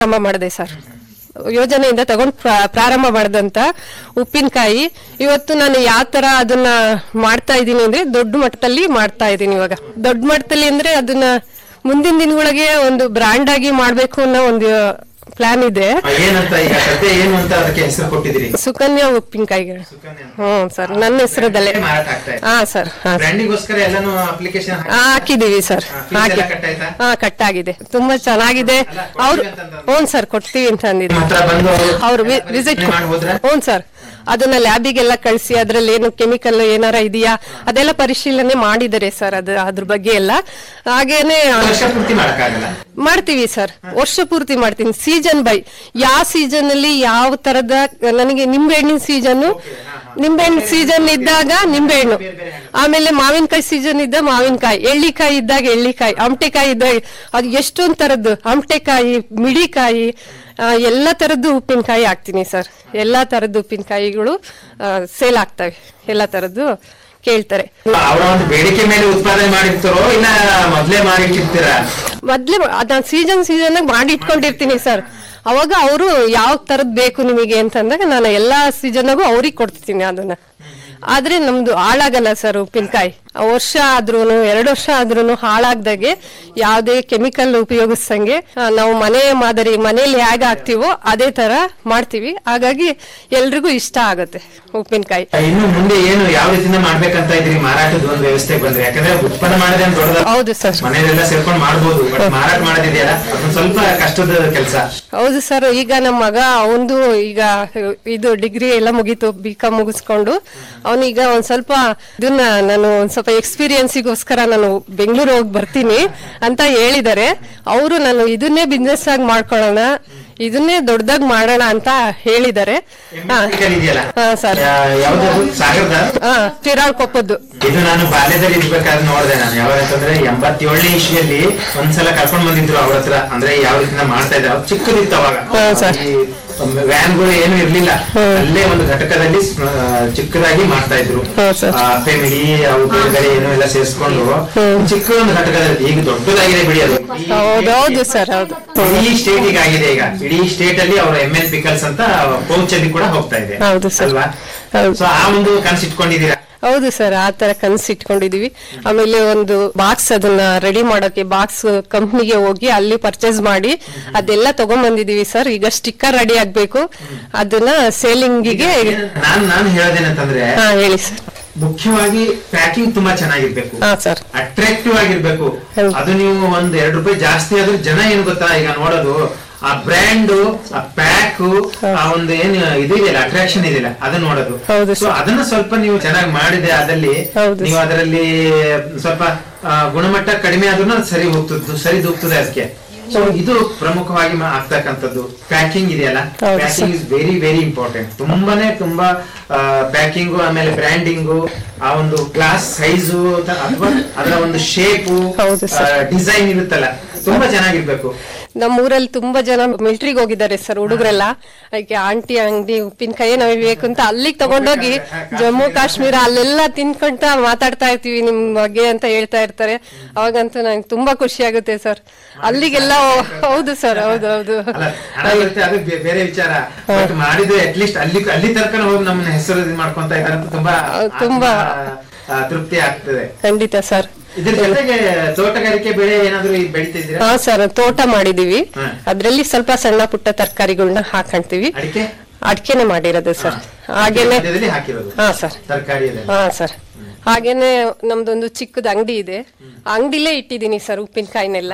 ಪ್ರಾರಂಭ ಮಾಡಿದೆ ಸರ್ ಯೋಜನೆಯಿಂದ ತಗೊಂಡು ಪ್ರಾರಂಭ ಮಾಡಿದಂತ ಉಪ್ಪಿನಕಾಯಿ ಇವತ್ತು ನಾನು ಯಾವ ತರ ಅದನ್ನ ಮಾಡ್ತಾ ಇದ್ದೀನಿ ಅಂದ್ರೆ ದೊಡ್ಡ ಮಟ್ಟದಲ್ಲಿ ಮಾಡ್ತಾ ಇದ್ದೀನಿ ಇವಾಗ ದೊಡ್ಡ ಮಟ್ಟದಲ್ಲಿ ಅಂದ್ರೆ ಅದನ್ನ ಮುಂದಿನ ದಿನಗಳಿಗೆ ಒಂದು ಬ್ರ್ಯಾಂಡ್ ಆಗಿ ಮಾಡ್ಬೇಕು ಅನ್ನೋ ಒಂದು ಪ್ಲಾನ್ ಇದೆ ಏನಂತ ಈಗ ಸದ್ಯ ಏನು ಅಂತ ಅದಕ್ಕೆ ಹೆಸರು ಕೊಟ್ಟಿದ್ದೀರಿ ಸುಕನ್ಯಾ ಉಪ್ಪಿನಕಾಯಿಗೆ ಸುಕನ್ಯಾ. ಹ್ಮ್ ಸರ್ ನನ್ನ ಹೆಸರದಲ್ಲೇ ಮಾರಾಟ ಆಗ್ತಾ ಇದೆ ಹಾ ಸರ್ ಹಾ ಬ್ರ್ಯಾಂಡಿಗೋಸ್ಕರ ಎಲ್ಲಾನು ಅಪ್ಲಿಕೇಶನ್ ಆ, ಹಾಕಿದೀವಿ ಸರ್ ಹಾ, fees ಹಾಕಿ ಎಲ್ಲ ಕಟ್ಟಾಯ್ತಾ? ಹಾ ಕಟ್ಟಾಗಿದೆ ತುಂಬಾ ಚೆನ್ನಾಗಿದೆ ಅಲ್ಲ, ಅವ್ರು ಕೊಡ್ತೀವಿ ಅಂತಂದ್ರು. ಹ್ಞೂ ಸರ್ ಕೊಡ್ತೀವಿ ಅಂತ ಅಂದಿದ್ರು ಹತ್ರ ಬಂದು ಅವ್ರು ವಿಸಿಟ್ ಮಾಡಿ ಹೋದ್ರ ಹ್ಞೂ ಸರ್ ಅದನ್ನ ಲ್ಯಾಬಿಗೆಲ್ಲ ಕಳಿಸಿ ಅದ್ರಲ್ಲಿ ಏನು ಕೆಮಿಕಲ್ ಏನಾರ ಇದೆಯಾ ಅದೆಲ್ಲ ಪರಿಶೀಲನೆ ಮಾಡಿದ್ದಾರೆ ಸರ್ ಅದು ಅದ್ರ ಬಗ್ಗೆ ಎಲ್ಲ ಹಾಗೇನೆ ವರ್ಷ ಪೂರ್ತಿ ಮಾಡಕ್ಕಾಗಲ್ಲ ಮಾಡ್ತೀವಿ ಸರ್ ವರ್ಷ ಪೂರ್ತಿ ಮಾಡ್ತೀನಿ ಸೀಸನ್ ಬೈ ಯಾವ ಸೀಸನ್ ಅಲ್ಲಿ ಯಾವ ತರದ ನನಗೆ ನಿಂಬೆಹಣ್ಣಿನ ಸೀಸನ್ ನಿಂಬೆಹಣ್ಣು ಸೀಸನ್ ಇದ್ದಾಗ ನಿಂಬೆಹಣ್ಣು ಆಮೇಲೆ ಮಾವಿನಕಾಯಿ ಸೀಸನ್ ಇದ್ದ ಮಾವಿನಕಾಯಿ ಎಳ್ಳಿಕಾಯಿ ಇದ್ದಾಗ ಎಳ್ಳಿಕಾಯಿ ಆಮಟೆಕಾಯಿ ಇದ್ದಾಗ ಅದು ಎಷ್ಟೊಂದ್ ತರದ್ದು ಆಮಟೆಕಾಯಿ ಮಿಡಿಕಾಯಿ ಆ, ಎಲ್ಲ ತರದ್ದು ಉಪ್ಪಿನಕಾಯಿ ಹಾಕ್ತೀನಿ ಸರ್ ಎಲ್ಲಾ ತರದ್ದು ಉಪ್ಪಿನಕಾಯಿಗಳು ಸೇಲ್ ಆಗ್ತವೆ ಎಲ್ಲ ತರದ್ದು ಕೇಳ್ತಾರೆ ಅವರ ಒಂದು ಬೇಡಿಕೆ ಮೇಲೆ ಉತ್ಪಾದನೆ ಮಾಡಿರ್ತಾರೋ ಇಲ್ಲ ಮೊದ್ಲೇ ಮಾಡಿಟ್ಟಿರ್ತೀರಾ ಮೊದ್ಲೇ ಅದನ್ನ ಸೀಸನ್ ಸೀಸನ್ ಮಾಡಿ ಇಟ್ಕೊಂಡಿರ್ತೀನಿ ಸರ್ ಅವಾಗ ಅವರು ಯಾವ ತರದ್ ಬೇಕು ನಿಮಗೆ ಅಂತಂದಾಗ ನಾನು ಎಲ್ಲಾ ಸೀಸನ್ಗೂ ಅವ್ರಿಗೆ ಕೊಡ್ತೀನಿ ಅದನ್ನ ಆದ್ರೆ ನಮ್ದು ಹಾಳಾಗಲ್ಲ ಸರ್ ಉಪ್ಪಿನಕಾಯಿ ವರ್ಷ ಆದ್ರೂನು ಎರಡು ವರ್ಷ ಆದ್ರೂನು ಹಾಳಾಗ್ದಾಗೆ ಯಾವುದೇ ಕೆಮಿಕಲ್ ಉಪಯೋಗಿಸಂಗೆ ಆ, ನಾವು ಮನೆ ಮಾದರಿ ಮನೇಲಿ ಹೇಗೆ ಹಾಕ್ತಿವೋ ಅದೇ ತರ ಮಾಡ್ತೀವಿ ಹಾಗಾಗಿ ಎಲ್ರಿಗೂ ಇಷ್ಟ ಆಗುತ್ತೆ ಉಪ್ಪಿನಕಾಯಿ ಇನ್ನು ಮುಂದೆ ಏನು ಯಾವ ರೀತಿಯಿಂದ ಮಾಡ್ಬೇಕಂತ ಇದ್ರಿ ಮಾರಾಟದ ಒಂದು ವ್ಯವಸ್ಥೆ ಬಂದ್ರೆ ಯಾಕಂದ್ರೆ ಉತ್ಪನ್ನ ಮಾಡೋದೇ ಒಂದು ದೊಡ್ಡದ ಹೌದು ಸರ್ ಮನೆಯಲ್ಲೆಲ್ಲ ಸೇರ್ಕೊಂಡು ಮಾಡ್ಬೋದು ಬಟ್ ಮಾರಾಟ ಮಾಡೋದಿದೆಯಲ್ಲ ಅದೊಂದು ಸ್ವಲ್ಪ ಕಷ್ಟದ ಕೆಲಸ ಹೌದು ಸರ್ ಈಗ ನಮ್ಮ ಮಗ ಅವನದು ಈಗ ಇದು ಡಿಗ್ರಿ ಎಲ್ಲ ಮುಗೀತು ಬಿ ಕಾಮ್ ಮುಗಿಸ್ಕೊಂಡು ಅವನೀಗ ಒಂದ್ ಸ್ವಲ್ಪ ಇದನ್ನ ನಾನು ಒಂದ್ ಸ್ವಲ್ಪ ಎಕ್ಸ್ಪೀರಿಯನ್ಸಿಗೋಸ್ಕರ ನಾನು ಬೆಂಗಳೂರು ಹೋಗಿ ಬರ್ತೀನಿ ಅಂತ ಹೇಳಿದ್ದಾರೆ ಅವರು ನಾನು ಇದನ್ನೇ ಬಿಸ್ನೆಸ್ ಆಗಿ ಮಾಡ್ಕೊಳ್ಳೋಣ ಇದನ್ನೇ ದೊಡ್ಡದಾಗಿ ಮಾಡೋಣ ಅಂತ ಹೇಳಿದ್ದಾರೆ ಹಾ Chemical ಇದೆಯಲ್ಲ ಹಾ, ಸರ್. ಯಾ- ಯಾವ್ದದು ಸಾಗರದ ಹಾ ತಿರಾಳ್ ಕೊಪ್ಪದ್ದು ಇದು ನಾನು ಬಾಲ್ಯದಲ್ಲಿ ಇರ್ಬೇಕಾದ್ರೆ ನೋಡಿದೆ ನಾನು ಯಾವಾಗಂತಂದ್ರೆ ಎಂಬತ್ತೇಳನೇ ಇಸ್ವಿಯಲ್ಲಿ ಒಂದ್ಸಲ ಕರ್ಕೊಂಡ್ ಬಂದಿದ್ರು ಅವ್ರ ಹತ್ರ ಅಂದ್ರೆ ಯಾವ ರೀತಿಯಿಂದ ಮಾಡ್ತಾ ಇದ್ದಾರೆ ಅವ್ರು ಚಿಕ್ಕದಿತ್ತು ಅವಾಗ ಹಾ, ಸರ್. ಈ ವ್ಯಾನ್ಗಳು ಏನು ಇರ್ಲಿಲ್ಲ ಅಲ್ಲೇ ಒಂದು ಘಟಕದಲ್ಲಿ ಆ, ಚಿಕ್ಕದಾಗಿ ಮಾಡ್ತಾ ಇದ್ರು ಹಾ, ಸರ್. ಫ್ಯಾಮಿಲಿ ಅವು ಬೇರೆ ಬೇರೆ ಏನೋ ಎಲ್ಲ ಸೇರಿಸ್ಕೊಂಡು ಚಿಕ್ಕ ಒಂದು ಘಟಕದಲ್ಲಿ ಈಗ ದೊಡ್ಡದಾಗಿದೆ ಬಿಡಿ ಅದು ಹೌದೌದು ಸರ್ ಹೌದು ಇಡೀ ಸ್ಟೇಟ್ ಈಗ ಆಗಿದೆ ಈಗ ಇಡೀ ಸ್ಟೇಟ್ ಅಲ್ಲಿ ಅವರ ಎಂ ಎಲ್ ಪಿಕಲ್ಸ್ ಅಂತ ಪೌಚ್ ಅಲ್ಲಿ ಕೂಡ ಹೋಗ್ತಾ ಇದೆ ಹೌದು ಸರ್. ಅಲ್ವಾ ಹೌದು. ಸೊ ಆ ಒಂದು ಕನಸು ಇಟ್ಕೊಂಡಿದ್ದೀರಾ ಹೌದು ಸರ್ ಆ ತರ ಕನಸು ಇಟ್ಕೊಂಡಿದೀವಿ ಆಮೇಲೆ ಒಂದು ಬಾಕ್ಸ್ ಅದನ್ನ ರೆಡಿ ಮಾಡೋಕೆ ಬಾಕ್ಸ್ ಕಂಪ್ನಿಗೆ ಹೋಗಿ ಅಲ್ಲಿ ಪರ್ಚೇಸ್ ಮಾಡಿ ಅದೆಲ್ಲ ತಗೊಂಡ್ಬಂದಿದೀವಿ ಸರ್ ಈಗ ಸ್ಟಿಕ್ಕರ್ ರೆಡಿ ಆಗ್ಬೇಕು ಅದನ್ನ ಸೇಲಿಂಗಿಗೆ ನಾನ್ ನಾನು ಹೇಳೋದೇನಂತಂದ್ರೆ ಹಾ ಹೇಳಿ ಸರ್ ಮುಖ್ಯವಾಗಿ ಪ್ಯಾಕಿಂಗ್ ತುಂಬಾ ಚೆನ್ನಾಗಿರ್ಬೇಕು ಹಾ ಸರ್ ಅಟ್ರಾಕ್ಟಿವ್ ಆಗಿರ್ಬೇಕು ಹೌದು. ಅದು ನೀವು ಒಂದ್ ಎರಡು ರೂಪಾಯಿ ಜಾಸ್ತಿ ಆದ್ರೂ ಜನ ಏನ್ ಗೊತ್ತಾ ಈಗ ನೋಡೋದು ಆ ಬ್ರ್ಯಾಂಡ್ ಆ ಪ್ಯಾಕ್ ಆ ಒಂದು ಏನ್ ಇದೆಯಲ್ಲ ಅಟ್ರಾಕ್ಷನ್ ಇದೆಯಲ್ಲ ಅದನ್ನ ನೋಡೋದು ಹೌದು ಸೊ ಅದನ್ನ ಸ್ವಲ್ಪ ನೀವು ಚೆನ್ನಾಗಿ ಮಾಡಿದೆ ಅದಲ್ಲಿ ಹೌದು ನೀವು ಅದರಲ್ಲಿ ಸ್ವಲ್ಪ ಆ, ಗುಣಮಟ್ಟ ಕಡಿಮೆ ಆದ್ರೂ ಸರಿ ಹೋಗ್ತದ್ದು ಸರಿ ದೂಗ್ತದೆ ಅದಕ್ಕೆ ಸೊ ಇದು ಪ್ರಮುಖವಾಗಿ ಮಾ- ಆಗ್ತಕ್ಕಂಥದ್ದು ಪ್ಯಾಕಿಂಗ್ ಇದೆಯಲ್ಲ ಹೌದು packing is very very important ತುಂಬಾನೇ ತುಂಬಾ ಪ್ಯಾಕಿಂಗು ಆಮೇಲೆ ಬ್ರ್ಯಾಂಡಿಂಗು ಆ ಒಂದು ಗ್ಲಾಸ್ ಸೈಜು ಅಥವಾ ಅದರ ಒಂದು ಶೇಪು ಹೌದು sir. ಡಿಸೈನ್ ಇರುತ್ತಲ್ಲ ತುಂಬಾ ಚೆನ್ನಾಗಿರ್ಬೇಕು ನಮ್ಮ ಊರಲ್ಲಿ ತುಂಬಾ ಜನ ಮಿಲ್ಟ್ರಿಗೆ ಹೋಗಿದ್ದಾರೆ ಸರ್ ಹುಡುಗರೆಲ್ಲ ಅದಕ್ಕೆ ಆಂಟಿ ಅಂಗಡಿ ಉಪ್ಪಿನಕಾಯಿ ನಾವು ಬೇಕು ಅಂತ ಅಲ್ಲಿಗೆ ತಗೊಂಡೋಗಿ ಜಮ್ಮು ಕಾಶ್ಮೀರ ಅಲ್ಲೆಲ್ಲ ತಿನ್ಕೊಂತ ಮಾತಾಡ್ತಾ ಇರ್ತೀವಿ ನಿಮ್ ಬಗ್ಗೆ ಅಂತ ಹೇಳ್ತಾ ಇರ್ತಾರೆ ಅವಾಗಂತೂ ನಂಗೆ ತುಂಬಾ ಖುಷಿ ಆಗುತ್ತೆ ಸರ್ ಅಲ್ಲಿಗೆಲ್ಲ ಹೋ- ಹೌದು ಸರ್ ಹೌದು ಹೌದು ಅಲ್ಲ ಹಣ ಬರುತ್ತೆ, ಅದು ಬೇ- ಬೇರೆ ವಿಚಾರ ಬಟ್ ಮಾಡಿದ್ರೆ ಅಟ್ಲೀಸ್ಟ್ ಅಲ್ಲಿ ಅಲ್ಲಿ ತನಕ ಹೋಗಿ ನಮ್ಮನ್ನ ಹೆಸರು ಇದು ಮಾಡ್ಕೊಂತ ಇದ್ದಾರೆ ಅಂತ ತುಂಬಾ ಹೌದು, ತುಂಬಾ. ಆತ್ಮ, ಆ, ತೃಪ್ತಿ ಆಗ್ತದೆ ಖಂಡಿತ ಸರ್ ಇದ್ರ ಜೊತೆಗೆ ತೋಟಗಾರಿಕೆ ಬೆಳೆ ಏನಾದ್ರು ಈಗ ಬೆಳಿತಿದ್ದೀರಾ ಹಾ ಸರ್ ತೋಟ ಮಾಡಿದೀವಿ ಹಾ. ಅದ್ರಲ್ಲಿ ಸ್ವಲ್ಪ ಸಣ್ಣ ಪುಟ್ಟ ತರಕಾರಿಗಳನ್ನ ಹಾಕೊಂತೀವಿ ಅಡಿಕೆ ಅಡ್ಕೆನೆ ಮಾಡಿರೋದು ಸರ್ ಹಾಗೇನೆ ಮಧ್ಯದಲ್ಲಿ ಹಾಕಿರೋದು ಹಾ ಸರ್ ತರಕಾರಿ ಹಾ ಸರ್ ಹಾಗೇನೆ ನಮ್ದೊಂದು ಚಿಕ್ಕದ ಅಂಗಡಿ ಇದೆ ಅಂಗಡಿಲೇ ಇಟ್ಟಿದ್ದೀನಿ ಸರ್ ಉಪ್ಪಿನಕಾಯಿನೆಲ್ಲ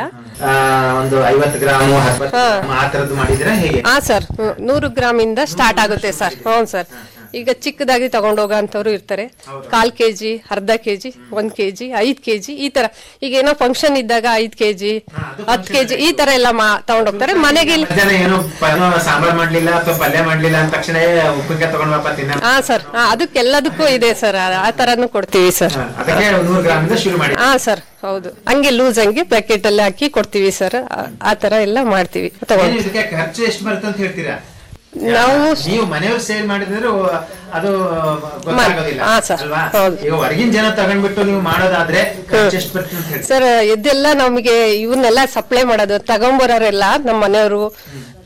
ಒಂದು ಐವತ್ತು ಗ್ರಾಮ್ ಹತ್ತು ಹಾ. ಆ ತರದ್ದು ಮಾಡಿದ್ರೆ ಹೇಗೆ ಹಾ ಸರ್ ಹ್ಮ್, ನೂರು ಗ್ರಾಮ್ ಇಂದ ಸ್ಟಾರ್ಟ್ ಆಗುತ್ತೆ ಸರ್ ಹ್ಞೂ ಸರ್ ಈಗ ಚಿಕ್ಕದಾಗಿ ತಗೊಂಡೋಗೋ ಅಂತವ್ರು ಇರ್ತಾರೆ ಕಾಲ್ ಕೆಜಿ ಅರ್ಧ ಕೆಜಿ ಒಂದ್ ಕೆಜಿ ಐದ್ ಕೆಜಿ ಈ ತರ ಈಗ ಏನೋ ಫಂಕ್ಷನ್ ಇದ್ದಾಗ ಐದ್ ಕೆಜಿ ಹತ್ ಕೆಜಿ ಈ ತರ ಎಲ್ಲ ಮಾ ತಗೊಂಡೋಗ್ತಾರೆ ಮನೆಗೆ ಇಲ್ಲಿ ಮಧ್ಯಾಹ್ನ ಏನೋ ಪ- ಸಾಂಬಾರ್ ಮಾಡ್ಲಿಲ್ಲ ಅಥವಾ ಪಲ್ಯ ಮಾಡ್ಲಿಲ್ಲ ಅಂದ ತಕ್ಷಣ ಉಪ್ಪಿನಕಾಯಿ ತಗೊಂಡ್ ಬಾಪ ತಿನ್ನ ಹಾ ಸರ್ ಹಾ ಅದಕ್ಕೆಲ್ಲದಕ್ಕೂ ಇದೆ ಸರ್ ಆ ತರನು ಕೊಡ್ತೀವಿ ಸರ್ ಹಾ, ಅದಕ್ಕೆ ನೂರು ಗ್ರಾಮ್ ಇಂದ ಶುರು ಮಾಡಿ ಹಾ ಸರ್ ಹೌದು ಹಂಗೆ ಲೂಸ್ ಹಂಗೆ ಪ್ಯಾಕೆಟ್ ಅಲ್ಲಿ ಹಾಕಿ ಕೊಡ್ತೀವಿ ಸರ್ ಆ- ಆ ತರ ಎಲ್ಲ ಮಾಡ್ತೀವಿ ತಗೊಂಡು ಏನು ಇದಕ್ಕೆ ಖರ್ಚು ಎಷ್ಟು ಬರುತ್ತೆ ಅಂತ ಹೇಳ್ತೀರಾ ನಾವು ನೀವು ಮನೆಯವ್ರು ಸೇಲ್ ಮಾಡಿದ್ರೆ ಓ- ಅದು ಗೊತ್ತಾಗೋದಿಲ್ಲ ಹಾ, sir. ಅಲ್ವಾ ಹೌದು. ಈಗ ಹೊರಗಿನ ಜನ ತಗೊಂಡ್ಬಿಟ್ಟು ನೀವು ಮಾಡೋದಾದ್ರೆ ಖರ್ಚು ಎಷ್ಟು ಬರ್ತದೆ ಅಂತ ಹೇಳಿ ಸರ್ ಇದೆಲ್ಲ ನಮಗೆ ಇವನ್ನೆಲ್ಲ ಸಪ್ಲೈ ಮಾಡೋದು ತಗೊಂಬರೋರೆಲ್ಲ ನಮ್ಮ ಮನೆಯವರು